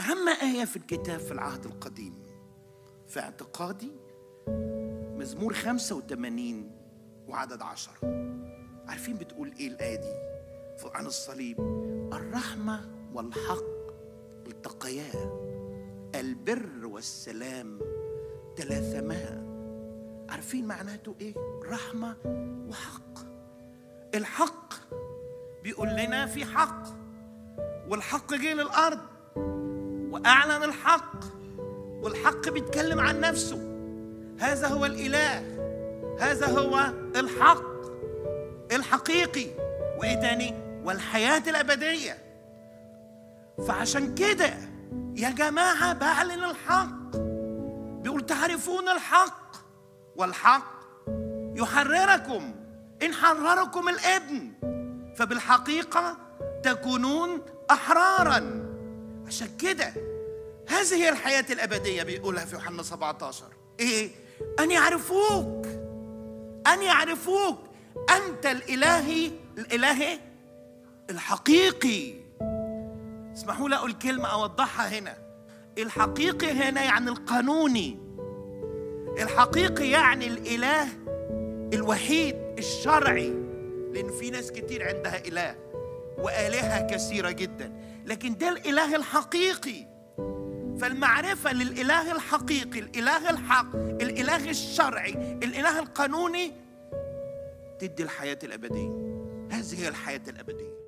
أهم آية في الكتاب في العهد القديم في اعتقادي مزمور 85 وعدد عشرة عارفين بتقول إيه الآية دي عن الصليب الرحمة والحق التقيا البر والسلام تلاثما عارفين معناته ايه رحمه وحق الحق بيقول لنا في حق والحق جه للارض واعلن الحق والحق بيتكلم عن نفسه هذا هو الاله هذا هو الحق الحقيقي وايه تاني والحياه الابديه فعشان كده يا جماعه بعلن الحق بيقول تعرفون الحق والحق يحرركم ان حرركم الابن فبالحقيقه تكونون احرارا عشان كده هذه هي الحياه الابديه بيقولها في يوحنا 17 ايه ان يعرفوك ان يعرفوك انت الالهي الالهي الحقيقي اسمحوا لي اقول كلمه اوضحها هنا الحقيقي هنا يعني القانوني الحقيقي يعني الاله الوحيد الشرعي لان في ناس كتير عندها اله والهه كثيره جدا لكن ده الاله الحقيقي فالمعرفه للاله الحقيقي الاله الحق الاله الشرعي الاله القانوني تدي الحياه الابديه هذه هي الحياه الابديه